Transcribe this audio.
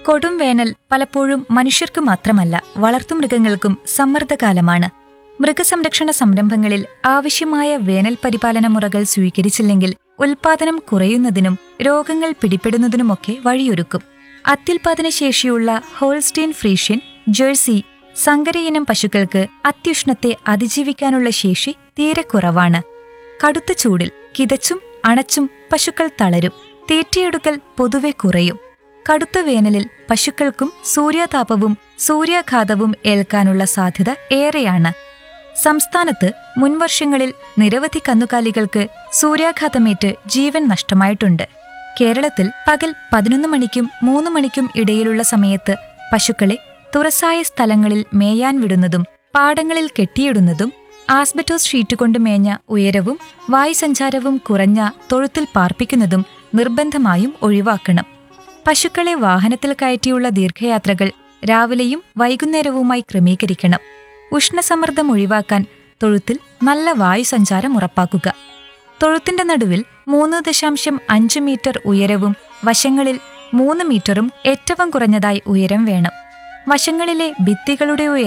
കൊടും വേനൽ പലപ്പോഴും മനുഷ്യർക്ക് മാത്രമല്ല വളർത്തുമൃഗങ്ങൾക്കും സമ്മർദ്ദകാലമാണ് മൃഗസംരക്ഷണ സംരംഭങ്ങളിൽ ആവശ്യമായ വേനൽ പരിപാലന മുറകൾ സ്വീകരിച്ചില്ലെങ്കിൽ ഉൽപാദനം കുറയുന്നതിനും രോഗങ്ങൾ പിടിപെടുന്നതിനുമൊക്കെ വഴിയൊരുക്കും അത്യുൽപാദന ശേഷിയുള്ള ഹോൾസ്റ്റീൻ ഫ്രീഷ്യൻ ജേഴ്സി സങ്കരയിനം പശുക്കൾക്ക് അത്യുഷ്ണത്തെ അതിജീവിക്കാനുള്ള ശേഷി തീരെ കുറവാണ് കടുത്ത ചൂടിൽ കിതച്ചും അണച്ചും പശുക്കൾ തളരും തീറ്റയെടുക്കൽ പൊതുവെ കുറയും കടുത്ത വേനലിൽ പശുക്കൾക്കും സൂര്യാതാപവും സൂര്യാഘാതവും ഏൽക്കാനുള്ള സാധ്യത ഏറെയാണ് സംസ്ഥാനത്ത് മുൻവർഷങ്ങളിൽ നിരവധി കന്നുകാലികൾക്ക് സൂര്യാഘാതമേറ്റ് ജീവൻ നഷ്ടമായിട്ടുണ്ട് കേരളത്തിൽ പകൽ പതിനൊന്ന് മണിക്കും മൂന്ന് മണിക്കും ഇടയിലുള്ള സമയത്ത് പശുക്കളെ തുറസായ സ്ഥലങ്ങളിൽ മേയാൻ വിടുന്നതും പാടങ്ങളിൽ കെട്ടിയിടുന്നതും ആസ്ബറ്റോസ് ഷീറ്റ് കൊണ്ട് മേഞ്ഞ ഉയരവും വായുസഞ്ചാരവും കുറഞ്ഞ തൊഴുത്തിൽ പാർപ്പിക്കുന്നതും നിർബന്ധമായും ഒഴിവാക്കണം പശുക്കളെ വാഹനത്തിൽ കയറ്റിയുള്ള ദീർഘയാത്രകൾ രാവിലെയും വൈകുന്നേരവുമായി ക്രമീകരിക്കണം ഉഷ്ണസമ്മർദ്ദം ഒഴിവാക്കാൻ തൊഴുത്തിൽ നല്ല വായുസഞ്ചാരം ഉറപ്പാക്കുക തൊഴുത്തിന്റെ നടുവിൽ മൂന്ന് ദശാംശം അഞ്ച് മീറ്റർ ഉയരവും വശങ്ങളിൽ മൂന്ന് മീറ്ററും ഏറ്റവും കുറഞ്ഞതായി ഉയരം വേണം വശങ്ങളിലെ ഭിത്തികളുടെ ഉയരം